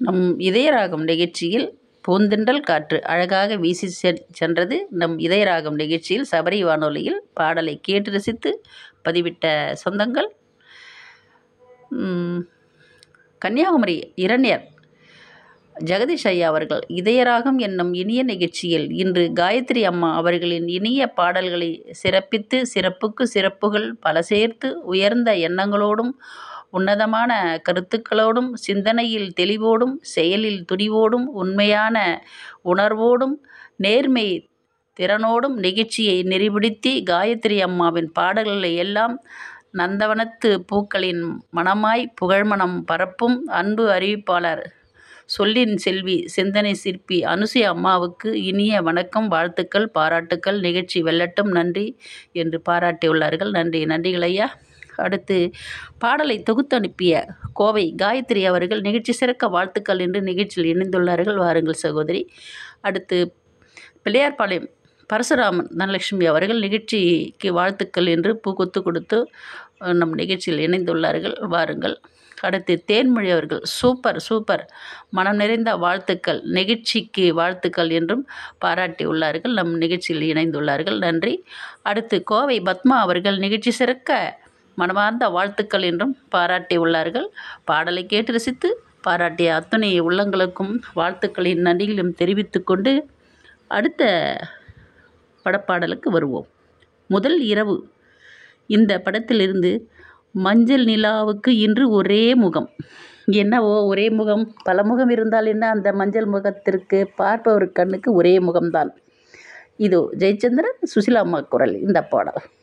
நம் இதயராகம் நிகழ்ச்சியில் பூந்தென்றல் காற்று அழகாக வீசி சென் சென்றது நம் இதயராகம் நிகழ்ச்சியில் சபரி வானொலியில் பாடலை கேட்டு ரசித்து பதிவிட்ட சொந்தங்கள் ம், கன்னியாகுமரி இரண்யர் ஜெகதீஷ் ஐயா அவர்கள் இதயராகம் என்னும் இனிய நிகழ்ச்சியில் இன்று காயத்ரி அம்மா அவர்களின் இனிய பாடல்களை சிறப்பித்து சிறப்புக்கு சிறப்புகள் பல சேர்த்து உயர்ந்த எண்ணங்களோடும் உன்னதமான கருத்துக்களோடும் சிந்தனையில் தெளிவோடும் செயலில் துணிவோடும் உண்மையான உணர்வோடும் நேர்மை திறனோடும் நிகழ்ச்சியை நெறிபிடித்தி காயத்ரி அம்மாவின் பாடல்களை எல்லாம் நந்தவனத்து பூக்களின் மணமாய் புகழ்மணம் பரப்பும் அன்பு அறிவிப்பாளர் சொல்லின் செல்வி சிந்தனை சிற்பி அனுசு அம்மாவுக்கு இனிய வணக்கம் வாழ்த்துக்கள் பாராட்டுக்கள் நிகழ்ச்சி வெல்லட்டும் நன்றி என்று பாராட்டியுள்ளார்கள் நன்றி நன்றிகள் ஐயா அடுத்து பாடலை தொகுத்து அனுப்பிய கோவை காயத்ரி அவர்கள் நிகழ்ச்சி சிறக்க வாழ்த்துக்கள் என்று நிகழ்ச்சியில் இணைந்துள்ளார்கள் வாருங்கள் சகோதரி அடுத்து பிள்ளையார்பாளையம் பரசுராமன் தனலட்சுமி அவர்கள் நிகழ்ச்சிக்கு வாழ்த்துக்கள் என்று பூக்கொத்து கொடுத்து அஹ், நம் நிகழ்ச்சியில் இணைந்துள்ளார்கள் வாருங்கள் அடுத்து தேன்மொழி அவர்கள் சூப்பர் சூப்பர் மனம் நிறைந்த வாழ்த்துக்கள் நிகழ்ச்சிக்கு வாழ்த்துக்கள் என்றும் பாராட்டியுள்ளார்கள் நம் நிகழ்ச்சியில் இணைந்துள்ளார்கள் நன்றி அடுத்து கோவை பத்மா அவர்கள் நிகழ்ச்சி சிறக்க மனமார்ந்த வாழ்த்துக்கள் என்றும் பாராட்டியுள்ளார்கள் பாடலை கேட்டு ரசித்து பாராட்டிய அத்துணை உள்ளங்களுக்கும் வாழ்த்துக்களின் நன்றிகளும் தெரிவித்துக்கொண்டு அடுத்த படப்பாடலுக்கு வருவோம் முதல் இரவு இந்த படத்திலிருந்து மஞ்சள் நிலாவுக்கு இன்று ஒரே முகம் என்னவோ ஒரே முகம் பல முகம் இருந்தால் என்ன அந்த மஞ்சள் முகத்திற்கு பார்ப்பவர் கண்ணுக்கு ஒரே முகம்தான் இதோ ஜெயச்சந்திரன் சுசிலாம்மா குரல் இந்த பாடல்